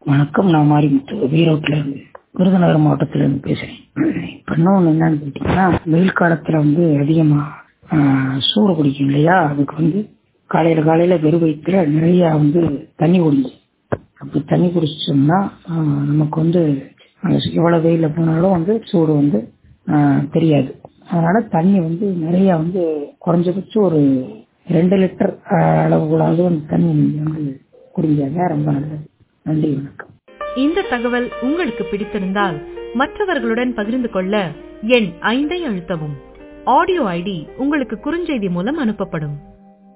வணக்கம் நான் மாரிமுத்து ஈரோட்டில் இருந்து விருதுநகர் மாவட்டத்துல இருந்து பேசுறேன் இப்போ இன்னொன்று என்னன்னு கேட்டிங்கன்னா வெயில் காலத்தில் வந்து அதிகமாக சூடு பிடிக்கும் இல்லையா அதுக்கு வந்து காலையில் காலையில் வெறும் வயிற்றுல நிறைய வந்து தண்ணி குடிங்க அப்படி தண்ணி குடிச்சோம்னா ஆஹ், நமக்கு வந்து ஆஹ், எவ்வளவு வெயில போனாலும் வந்து சூடு வந்து ஆஹ், தெரியாது அதனால தண்ணி வந்து நிறைய வந்து குறைஞ்சபட்சம் ஒரு ரெண்டு லிட்டர் அளவுகளாவது வந்து தண்ணி நீங்க வந்து குடிங்க ரொம்ப நல்லது நன்றி வணக்கம் இந்த தகவல் உங்களுக்கு பிடித்திருந்தால் மற்றவர்களுடன் பகிர்ந்து கொள்ள எண் ஐந்தை அழுத்தவும் ஆடியோ ஐடி உங்களுக்கு குறுஞ்செய்தி மூலம் அனுப்பப்படும்